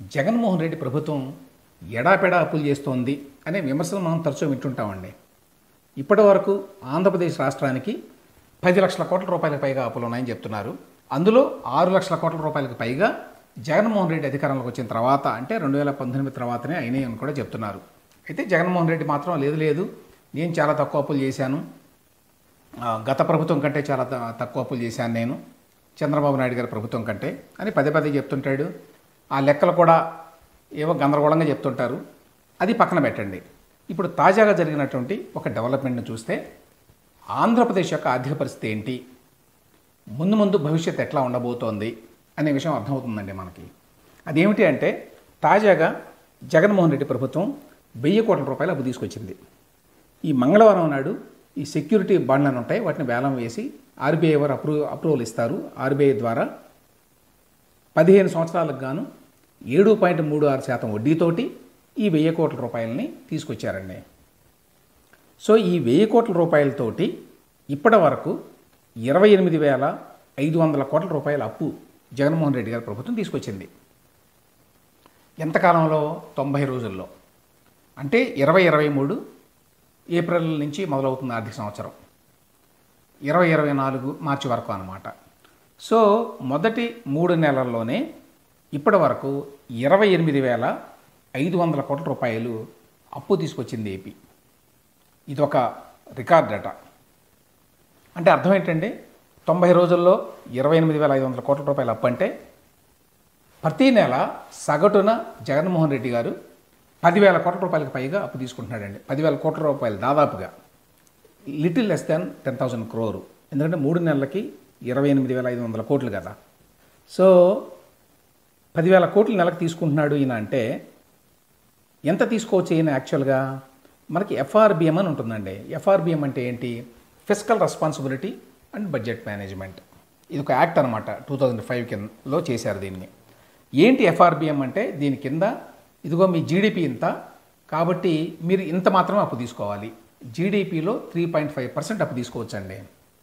జగన్మోహన్ రెడ్డి ప్రభుత్వం ఎడాపెడా అప్పులు చేస్తోంది అనే విమర్శలు మనం తరచూ వింటుంటామండి ఇప్పటి వరకు ఆంధ్రప్రదేశ్ రాష్ట్రానికి పది లక్షల కోట్ల రూపాయలకు పైగా అప్పులు ఉన్నాయని చెప్తున్నారు అందులో ఆరు లక్షల కోట్ల రూపాయలకు పైగా జగన్మోహన్ రెడ్డి అధికారంలోకి వచ్చిన తర్వాత అంటే రెండు వేల పంతొమ్మిది తర్వాతనే అయినాయి అని కూడా చెప్తున్నారు అయితే జగన్మోహన్ రెడ్డి మాత్రం లేదు లేదు నేను చాలా తక్కువ అప్పులు చేశాను ఆ, గత ప్రభుత్వం కంటే చాలా త- తక్కువ అప్పులు చేశాను నేను చంద్రబాబు నాయుడు గారి ప్రభుత్వం కంటే అని పదే పదే చెప్తుంటాడు ఆ లెక్కలు కూడా ఏవో గందరగోళంగా చెప్తుంటారు అది పక్కన పెట్టండి ఇప్పుడు తాజాగా జరిగినటువంటి ఒక డెవలప్మెంట్ని చూస్తే ఆంధ్రప్రదేశ్ యొక్క ఆర్థిక పరిస్థితి ఏంటి ముందు ముందు భవిష్యత్ ఎట్లా ఉండబోతోంది అనే విషయం అర్థమవుతుందండి మనకి అదేమిటి అంటే తాజాగా జగన్మోహన్ రెడ్డి ప్రభుత్వం వెయ్యి కోట్ల రూపాయలు అప్పు తీసుకొచ్చింది ఈ మంగళవారం నాడు ఈ సెక్యూరిటీ బాండ్లను ఉంటాయి వాటిని వేలం వేసి ఆర్బీఐ వారు అప్రూ అప్రూవల్ ఇస్తారు ఆర్బీఐ ద్వారా పదిహేను సంవత్సరాలకు గాను ఏడు పాయింట్ మూడు ఆరు శాతం వడ్డీతోటి ఈ వెయ్యి కోట్ల రూపాయలని తీసుకొచ్చారండి సో ఈ వెయ్యి కోట్ల రూపాయలతోటి ఇప్పటి వరకు ఇరవై ఎనిమిది వేల ఐదు వందల కోట్ల రూపాయల అప్పు జగన్మోహన్ రెడ్డి గారి ప్రభుత్వం తీసుకొచ్చింది ఎంతకాలంలో తొంభై రోజుల్లో అంటే ఇరవై ఇరవై మూడు ఏప్రిల్ నుంచి మొదలవుతుంది ఆర్థిక సంవత్సరం ఇరవై ఇరవై నాలుగు మార్చి వరకు అన్నమాట సో మొదటి మూడు నెలల్లోనే ఇప్పటి వరకు ఇరవై ఎనిమిది వేల ఐదు వందల కోట్ల రూపాయలు అప్పు తీసుకొచ్చింది ఏపీ ఇది ఒక రికార్డ్ అట అంటే అర్థం ఏంటంటే తొంభై రోజుల్లో ఇరవై ఎనిమిది వేల ఐదు వందల కోట్ల రూపాయలు అప్పు అంటే ప్రతి నెల సగటున జగన్మోహన్ రెడ్డి గారు పదివేల కోట్ల రూపాయలకు పైగా అప్పు తీసుకుంటున్నాడండి పదివేల కోట్ల రూపాయలు దాదాపుగా little less than ten thousand crore ఎందుకంటే మూడు నెలలకి ఇరవై ఎనిమిది వేల ఐదు వందల కోట్లు కదా సో పదివేల కోట్లు నెలకు తీసుకుంటున్నాడు ఈయన అంటే ఎంత తీసుకోవచ్చు ఈయన యాక్చువల్గా మనకి ఎఫ్ఆర్బిఎం అని ఉంటుందండి ఎఫ్ఆర్బిఎం అంటే ఏంటి physical responsibility and budget management ఇది ఒక యాక్ట్ అనమాట టూ థౌజండ్ ఫైవ్ కిందలో చేశారు దీన్ని ఏంటి ఎఫ్ఆర్బిఎం అంటే దీని కింద ఇదిగో మీ జీడిపి ఇంత కాబట్టి మీరు ఇంత మాత్రమే అప్పు తీసుకోవాలి జీడిపిలో త్రీ పాయింట్ ఫైవ్ పర్సెంట్ అప్పు తీసుకోవచ్చండి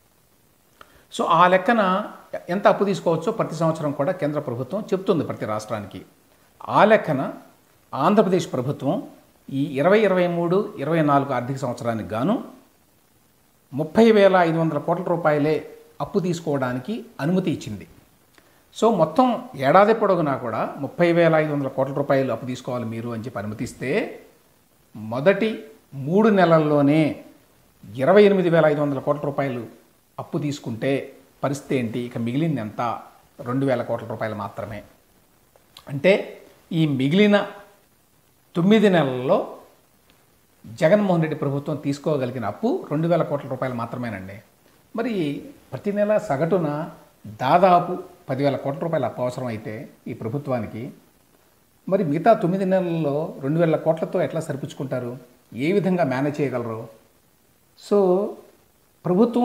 సో ఆ లెక్కన ఎంత అప్పు తీసుకోవచ్చో ప్రతి సంవత్సరం కూడా కేంద్ర ప్రభుత్వం చెప్తుంది ప్రతి రాష్ట్రానికి ఆ లెక్కన ఆంధ్రప్రదేశ్ ప్రభుత్వం ఈ ఇరవై ఇరవై మూడు ఇరవై నాలుగు ఆర్థిక సంవత్సరానికి గాను ముప్పై వేల ఐదు వందల కోట్ల రూపాయలే అప్పు తీసుకోవడానికి అనుమతి ఇచ్చింది సో మొత్తం ఏడాది పొడవునా కూడా ముప్పై వేల ఐదు వందల కోట్ల రూపాయలు అప్పు తీసుకోవాలి మీరు అని చెప్పి అనుమతిస్తే మొదటి మూడు నెలల్లోనే ఇరవై ఎనిమిది వేల ఐదు వందల కోట్ల రూపాయలు అప్పు తీసుకుంటే పరిస్థితి ఏంటి ఇక మిగిలింది ఎంత రెండు వేల కోట్ల రూపాయలు మాత్రమే అంటే ఈ మిగిలిన తొమ్మిది నెలల్లో జగన్మోహన్ రెడ్డి ప్రభుత్వం తీసుకోగలిగిన అప్పు రెండు వేల కోట్ల రూపాయలు మాత్రమేనండి మరి ప్రతి నెల సగటున దాదాపు పదివేల కోట్ల రూపాయల అప్పు అవసరం అయితే ఈ ప్రభుత్వానికి మరి మిగతా తొమ్మిది నెలల్లో రెండు వేల కోట్లతో ఎట్లా సరిపుచ్చుకుంటారు ఏ విధంగా మేనేజ్ చేయగలరు సో ప్రభుత్వం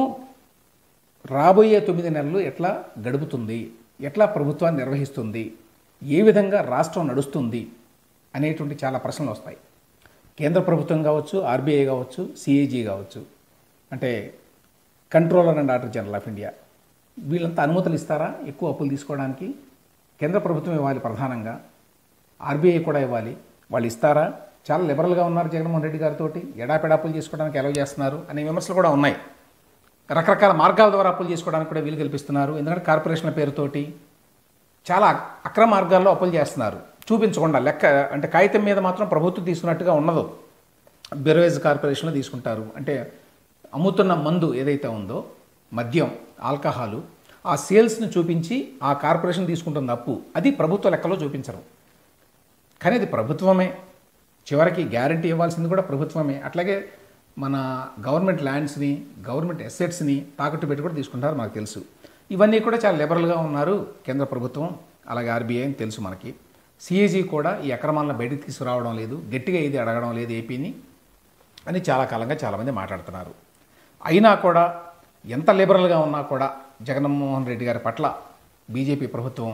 రాబోయే తొమ్మిది నెలలు ఎట్లా గడుపుతుంది ఎట్లా ప్రభుత్వాన్ని నిర్వహిస్తుంది ఏ విధంగా రాష్ట్రం నడుస్తుంది అనేటువంటి చాలా ప్రశ్నలు వస్తాయి కేంద్ర ప్రభుత్వం కావచ్చు ఆర్బీఐ కావచ్చు సిఏజీ కావచ్చు అంటే controller and auditor general of India వీళ్ళంతా అనుమతులు ఇస్తారా ఎక్కువ అప్పులు తీసుకోవడానికి కేంద్ర ప్రభుత్వం ఇవ్వాలి ప్రధానంగా ఆర్బీఐ కూడా ఇవ్వాలి వాళ్ళు ఇస్తారా చాలా లిబరల్గా ఉన్నారు జగన్మోహన్ రెడ్డి గారితో ఎడాపెడా అప్పులు చేసుకోవడానికి ఎలా చేస్తున్నారు అనే విమర్శలు కూడా ఉన్నాయి రకరకాల మార్గాల ద్వారా అప్పులు చేసుకోవడానికి కూడా వీలు కల్పిస్తున్నారు ఎందుకంటే కార్పొరేషన్ల పేరుతోటి చాలా అక్రమ మార్గాల్లో అప్పులు చేస్తున్నారు చూపించకుండా లెక్క అంటే కాగితం మీద మాత్రం ప్రభుత్వం తీసుకున్నట్టుగా ఉండదు బెరోవేజ్ కార్పొరేషన్లో తీసుకుంటారు అంటే అమ్ముతున్న మందు ఏదైతే ఉందో మద్యం ఆల్కహాలు ఆ సేల్స్ని చూపించి ఆ కార్పొరేషన్ తీసుకుంటున్న అప్పు అది ప్రభుత్వ లెక్కలో చూపించరు కానీ అది ప్రభుత్వమే చివరికి గ్యారంటీ ఇవ్వాల్సింది కూడా ప్రభుత్వమే అట్లాగే మన గవర్నమెంట్ ల్యాండ్స్ని గవర్నమెంట్ ఎసెట్స్ని తాకట్టు పెట్టి కూడా తీసుకుంటారు మనకు తెలుసు ఇవన్నీ కూడా చాలా లిబరల్గా ఉన్నారు కేంద్ర ప్రభుత్వం అలాగే ఆర్బీఐ అని తెలుసు మనకి సిఏజీ కూడా ఈ అక్రమాలను బయటకు తీసుకురావడం లేదు గట్టిగా ఇది అడగడం లేదు ఏపీని అని చాలా కాలంగా చాలామంది మాట్లాడుతున్నారు అయినా కూడా ఎంత లిబరల్గా ఉన్నా కూడా జగన్మోహన్ రెడ్డి గారి పట్ల బీజేపీ ప్రభుత్వం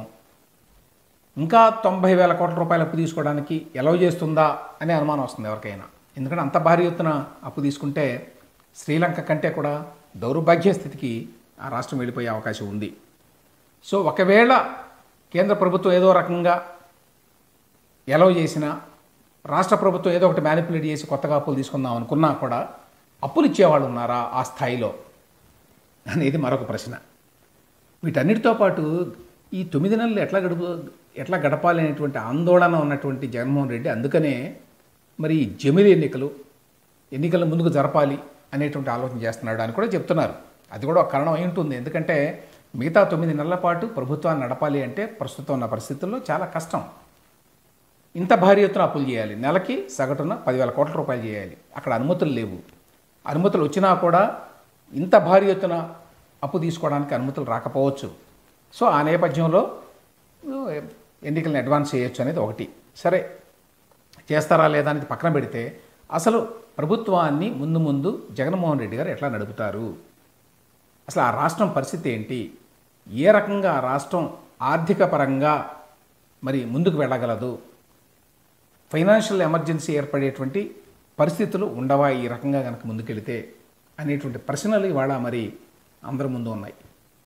ఇంకా తొంభై వేల కోట్ల రూపాయలు అప్పు తీసుకోవడానికి ఎలవ్ చేస్తుందా అనే అనుమానం వస్తుంది ఎవరికైనా ఎందుకంటే అంత భారీ ఎత్తున అప్పు తీసుకుంటే శ్రీలంక కంటే కూడా దౌర్భాగ్య స్థితికి ఆ రాష్ట్రం వెళ్ళిపోయే అవకాశం ఉంది సో ఒకవేళ కేంద్ర ప్రభుత్వం ఏదో రకంగా ఎలవ చేసినా రాష్ట్ర ప్రభుత్వం ఏదో ఒకటి మ్యానిపులేట్ చేసి కొత్తగా అప్పులు తీసుకుందాం అనుకున్నా కూడా అప్పులు ఇచ్చేవాళ్ళు ఉన్నారా ఆ స్థాయిలో అనేది మరొక ప్రశ్న వీటన్నిటితో పాటు ఈ తొమ్మిది నెలలు ఎట్లా గడుపు ఎట్లా గడపాలి అనేటువంటి ఆందోళన ఉన్నటువంటి జగన్మోహన్ రెడ్డి అందుకనే మరి ఈ జమిలి ఎన్నికలు ఎన్నికలు ముందుకు జరపాలి అనేటువంటి ఆలోచన చేస్తున్నాడు అని కూడా చెప్తున్నారు అది కూడా ఒక కారణం అయి ఉంటుంది ఎందుకంటే మిగతా తొమ్మిది నెలల పాటు ప్రభుత్వాన్ని నడపాలి అంటే ప్రస్తుతం ఉన్న పరిస్థితుల్లో చాలా కష్టం ఇంత భారీ ఎత్తున అప్పులు చేయాలి నెలకి సగటున పదివేల కోట్ల రూపాయలు చేయాలి అక్కడ అనుమతులు లేవు అనుమతులు వచ్చినా కూడా ఇంత భారీ ఎత్తున అప్పు తీసుకోవడానికి అనుమతులు రాకపోవచ్చు సో ఆ నేపథ్యంలో ఎన్నికలను అడ్వాన్స్ చేయొచ్చు అనేది ఒకటి సరే చేస్తారా లేదా అనేది పక్కన పెడితే అసలు ప్రభుత్వాన్ని ముందు ముందు జగన్మోహన్ రెడ్డి గారు ఎట్లా నడుపుతారు అసలు ఆ రాష్ట్రం పరిస్థితి ఏంటి ఏ రకంగా ఆ రాష్ట్రం ఆర్థిక పరంగా మరి ముందుకు వెళ్ళగలదు ఫైనాన్షియల్ ఎమర్జెన్సీ ఏర్పడేటువంటి పరిస్థితులు ఉండవా ఈ రకంగా కనుక ముందుకెళితే అనేటువంటి ప్రశ్నలు ఇవాళ మరి అందరి ముందు ఉన్నాయి